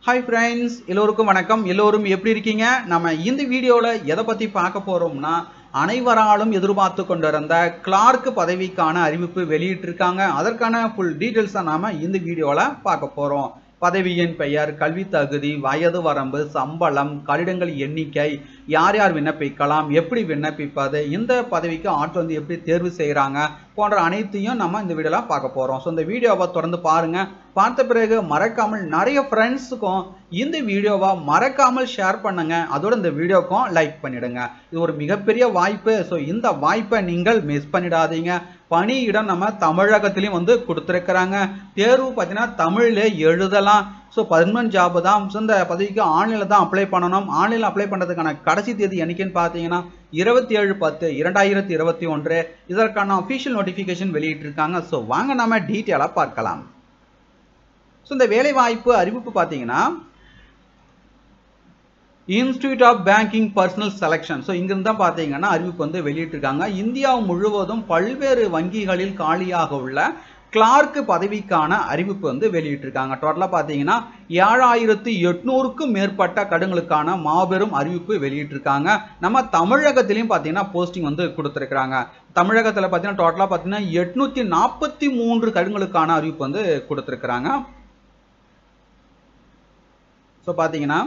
hi friends எல்லோருக்கும் வணக்கம் எல்லோரும் எப்படி இருக்கீங்க நம்ம இந்த வீடியோவில் எதை பற்றி பார்க்க போகிறோம்னா அனைவராலும் எதிர்பார்த்து கொண்டிருந்த கிளார்க் பதவிக்கான அறிவிப்பு வெளியிட்டிருக்காங்க அதற்கான ஃபுல் டீட்டெயில்ஸ் தான் நாம் இந்த வீடியோவில் பார்க்க போகிறோம் பதவியின் பெயர் கல்வி தகுதி வயது வரம்பு சம்பளம் கடிதங்கள் எண்ணிக்கை யார் யார் விண்ணப்பிக்கலாம் எப்படி விண்ணப்பிப்பது இந்த பதவிக்கு ஆட்கள் வந்து எப்படி தேர்வு செய்கிறாங்க போன்ற அனைத்தையும் நம்ம இந்த வீடியோவில் பார்க்க போகிறோம் ஸோ இந்த வீடியோவை தொடர்ந்து பாருங்கள் பார்த்த பிறகு மறக்காமல் நிறைய ஃப்ரெண்ட்ஸுக்கும் இந்த வீடியோவை மறக்காமல் ஷேர் பண்ணுங்க அதோட இந்த வீடியோக்கும் லைக் பண்ணிடுங்க இது ஒரு மிகப்பெரிய வாய்ப்பு ஸோ இந்த வாய்ப்பை நீங்கள் மிஸ் பண்ணிடாதீங்க பணியிடம் நம்ம தமிழகத்திலையும் வந்து கொடுத்துருக்குறாங்க தேர்வு பார்த்தீங்கன்னா தமிழ்ல எழுதலாம் ஸோ பர்மனன்ட் ஜாப் தான் ஸோ இந்த பதவிக்கு ஆன்லைனில் தான் அப்ளை பண்ணணும் ஆன்லைனில் அப்ளை பண்ணுறதுக்கான கடைசி தேதி என்னைக்குன்னு பார்த்தீங்கன்னா இருபத்தி ஏழு பத்து இரண்டாயிரத்தி இருபத்தி ஒன்று இதற்கான அஃபிஷியல் நோட்டிஃபிகேஷன் வெளியிட்டிருக்காங்க ஸோ வாங்க நம்ம டீட்டெயிலாக பார்க்கலாம் ஸோ இந்த வேலைவாய்ப்பு அறிவிப்பு பார்த்தீங்கன்னா institute of banking personnel selection so இங்கிருந்து தான் பார்த்தீங்கன்னா அறிவிப்பு வந்து வெளியிட்டிருக்காங்க இந்தியா முழுவதும் பல்வேறு வங்கிகளில் காலியாக உள்ள கிளார்க் பதவிக்கான அறிவிப்பு வந்து வெளியிட்டிருக்காங்க டோட்டலாக பார்த்தீங்கன்னா ஏழாயிரத்து எட்நூறுக்கும் மேற்பட்ட கடுங்களுக்கான மாபெரும் அறிவிப்பு வெளியிட்டிருக்காங்க நம்ம தமிழகத்திலையும் பார்த்தீங்கன்னா போஸ்டிங் வந்து கொடுத்துருக்குறாங்க தமிழகத்தில் பார்த்தீங்கன்னா டோட்டலாக பார்த்தீங்கன்னா எட்நூற்றி நாற்பத்தி மூன்று கடுங்களுக்கான அறிவிப்பு வந்து கொடுத்துருக்குறாங்க ஸோ பார்த்தீங்கன்னா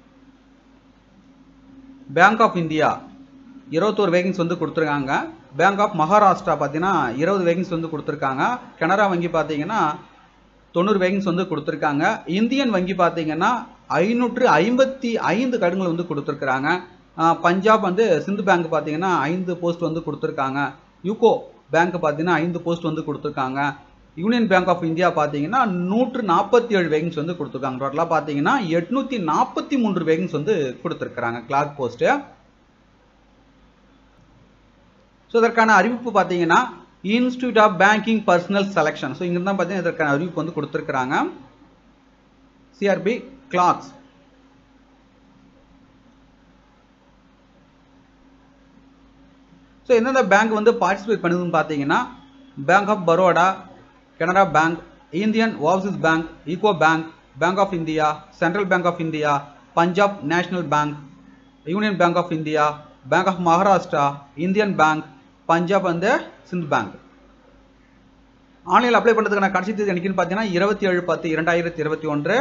பேங்க் ஆஃப் இந்தியா இருபத்தோரு வேகன்ஸ் வந்து கொடுத்துருக்காங்க பேங்க் ஆஃப் மகாராஷ்டிரா பார்த்தீங்கன்னா இருபது வேகன்ஸ் வந்து கொடுத்துருக்காங்க கனரா வங்கி பார்த்தீங்கன்னா தொண்ணூறு வேகன்ஸ் வந்து கொடுத்துருக்காங்க இந்தியன் வங்கி பார்த்தீங்கன்னா ஐநூற்று ஐம்பத்தி ஐந்து கடுங்கள் வந்து கொடுத்துருக்குறாங்க பஞ்சாப் வந்து சிந்து பேங்க் பார்த்தீங்கன்னா ஐந்து போஸ்ட் வந்து கொடுத்துருக்காங்க யூகோ பேங்க் பார்த்தீங்கன்னா ஐந்து போஸ்ட் வந்து கொடுத்துருக்காங்க யூனியன் பேங்க் ஆஃப் இந்தியா பார்த்தீங்கன்னா நூற்று நாற்பத்தி ஏழு வேகன்ஸ் வந்து கொடுத்துருக்காங்க டோட்டலாக பார்த்தீங்கன்னா எட்நூற்றி நாற்பத்தி மூன்று வேகன்ஸ் வந்து கொடுத்துருக்குறாங்க கிளார்க் போஸ்ட்டு ஸோ இதற்கான அறிவிப்பு பார்த்தீங்கன்னா institute of banking personnel selection so இங்கே தான் பார்த்தீங்கன்னா இதற்கான அறிவிப்பு வந்து கொடுத்துருக்குறாங்க சிஆர்பி கிளாக்ஸ் ஸோ எந்தெந்த பேங்க் வந்து பார்ட்டிசிபேட் பண்ணுதுன்னு பார்த்தீங்கன்னா bank of Baroda Canara bank Indian overseas bank UCO bank bank of India central bank of India Punjab national bank union bank of India bank of Maharashtra Indian bank Punjab வந்து சிந்த் பேங்க் ஆன்லைனில் apply பண்ணுறதுக்கான கடைசி தேதி என்னைக்குன்னு பார்த்தீங்கன்னா இருபத்தி ஏழு பத்து இரண்டாயிரத்தி இருபத்தி ஒன்று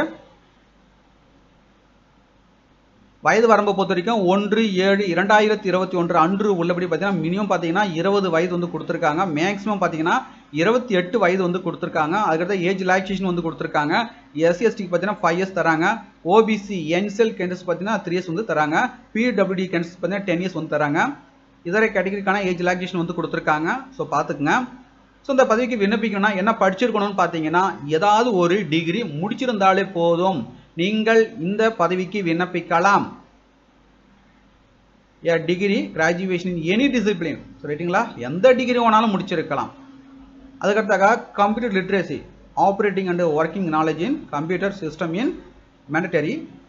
வயது வரம்பை பொறுத்த வரைக்கும் ஒன்று ஏழு இரண்டாயிரத்தி இருபத்தி ஒன்று அன்று உள்ளபடி பார்த்தீங்கன்னா மினிமம் பார்த்தீங்கன்னா இருபது வயது வந்து கொடுத்துருக்காங்க மேக்ஸிமம் பார்த்தீங்கன்னா இருபத்தி எட்டு வயது வந்து கொடுத்துருக்காங்க அதுக்கடுத்த ஏஜ் ரிலாக்ஸேஷன் வந்து கொடுத்துருக்காங்க எஸ்சி எஸ்டிக்கு பார்த்தீங்கன்னா ஃபைவ் இயர்ஸ் தராங்க ஓபிசி என்செல் கேண்டஸ் பார்த்தீங்கன்னா த்ரீ இயர்ஸ் வந்து தராங்க பிடபிள்யூடி கேண்டஸ் பார்த்தீங்கன்னா டென் இயர்ஸ் வந்து தராங்க இதர கேட்டகரிக்கான ஏஜ் ரிலாக்ஸேஷன் வந்து கொடுத்துருக்காங்க ஸோ பார்த்துக்குங்க ஸோ இந்த பதவிக்கு விண்ணப்பிக்கணும்னா என்ன படிச்சிருக்கணும்னு பார்த்தீங்கன்னா ஏதாவது ஒரு டிகிரி முடிச்சிருந்தாலே போதும் நீங்கள் இந்த பதவிக்கு விண்ணப்பிக்கலாம் a degree graduation in any discipline ரைட்டுங்களா எந்த டிகிரி வேணாலும் முடிச்சிருக்கலாம் அதுக்கடுத்தாக computer literacy operating and working knowledge in computer system in mandatory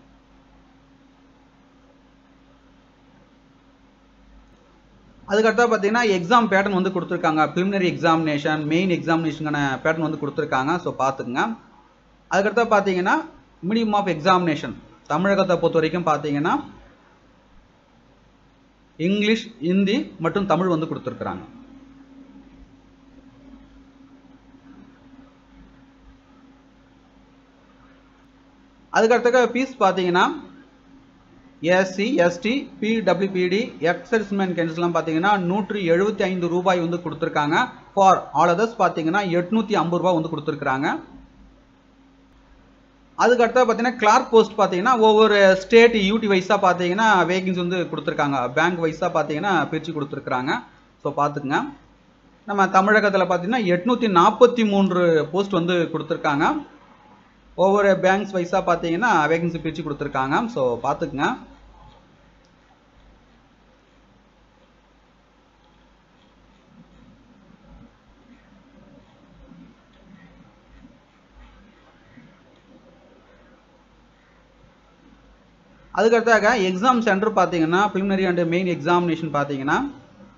அதுக்கடுத்தா பார்த்தீங்கன்னா எக்ஸாம் பேட்டர்ன் வந்து கொடுத்துருக்காங்க ப்ரிலிமினரி எக்ஸாமினேஷன் மெயின் எக்ஸாமினேஷனுக்கான பேட்டர்ன் வந்து கொடுத்துருக்காங்க ஸோ பார்த்துக்குங்க அதுக்கடுத்தா பார்த்தீங்கன்னா மீடியம் ஆஃப் எக்ஸாமினேஷன் தமிழகத்தை பொறுத்த வரைக்கும் பார்த்தீங்கன்னா இங்கிலீஷ் ஹிந்தி மற்றும் தமிழ் வந்து கொடுத்துருக்குறாங்க அதுக்கடுத்த ஃபீஸ் பார்த்தீங்கன்னா எஸ்சி எஸ்டி பிடபிள்யூபிடி எக்ஸர்ஸ்மென் கேன்சல்லாம் பார்த்தீங்கன்னா நூற்றி எழுபத்தி ஐந்து ரூபாய் வந்து கொடுத்துருக்காங்க ஃபார் ஆல் அதர்ஸ் பார்த்தீங்கன்னா எட்நூற்றி ஐம்பது ரூபா வந்து கொடுத்துருக்குறாங்க அதுக்கடுத்த பார்த்தீங்கன்னா கிளார்க் போஸ்ட் பார்த்தீங்கன்னா ஒவ்வொரு ஸ்டேட் யூடி வைஸாக பார்த்தீங்கன்னா வேகன்சி வந்து கொடுத்துருக்காங்க பேங்க் வைஸாக பார்த்தீங்கன்னா பிரித்து கொடுத்துருக்குறாங்க ஸோ பார்த்துக்குங்க நம்ம தமிழகத்தில் பார்த்தீங்கன்னா எட்நூற்றி நாற்பத்தி மூன்று போஸ்ட் வந்து கொடுத்துருக்காங்க ஒவ்வொரு பேங்க்ஸ் வைஸாக பார்த்தீங்கன்னா வேகன்சி பிரித்து கொடுத்துருக்காங்க ஸோ பார்த்துக்குங்க அதுக்கடுத்தாக எக்ஸாம் சென்டர் பார்த்தீங்கன்னா ப்ரிலிமினரி அண்ட் மெயின் எக்ஸாமினேஷன் பார்த்தீங்கன்னா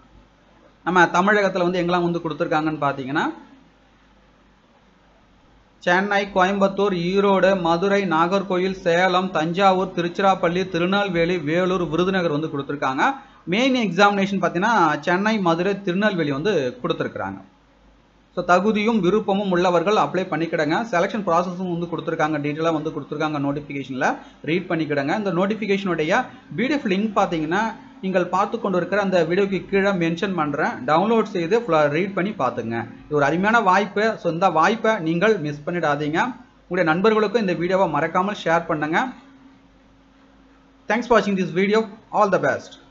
நம்ம தமிழகத்தில் வந்து எங்கெல்லாம் வந்து கொடுத்துருக்காங்கன்னு பார்த்தீங்கன்னா சென்னை கோயம்புத்தூர் ஈரோடு மதுரை நாகர்கோயில் சேலம் தஞ்சாவூர் திருச்சிராப்பள்ளி திருநெல்வேலி வேலூர் விருதுநகர் வந்து கொடுத்துருக்காங்க மெயின் எக்ஸாமினேஷன் பார்த்தீங்கன்னா சென்னை மதுரை திருநெல்வேலி வந்து கொடுத்துருக்குறாங்க ஸோ தகுதியும் விருப்பமும் உள்ளவர்கள் அப்ளை பண்ணிக்கிடுங்க செலெக்ஷன் ப்ராசஸும் வந்து கொடுத்துருக்காங்க டீட்டெயிலாக வந்து கொடுத்துருக்காங்க நோட்டிஃபிகேஷனில் ரீட் பண்ணிக்கிடுங்க இந்த நோட்டிஃபிகேஷனுடைய பிடிஎஃப் லிங்க் பார்த்தீங்கன்னா நீங்கள் பார்த்து கொண்டு இருக்கிற அந்த வீடியோக்கு கீழே மென்ஷன் பண்ணுறேன் டவுன்லோட் செய்து ஃபுல்லாக ரீட் பண்ணி பார்த்துங்க இது ஒரு அருமையான வாய்ப்பு ஸோ இந்த வாய்ப்பை நீங்கள் மிஸ் பண்ணிடாதீங்க உங்களுடைய நண்பர்களுக்கும் இந்த வீடியோவை மறக்காமல் ஷேர் பண்ணுங்கள் தேங்க்ஸ் ஃபார் வாட்சிங் this video all the best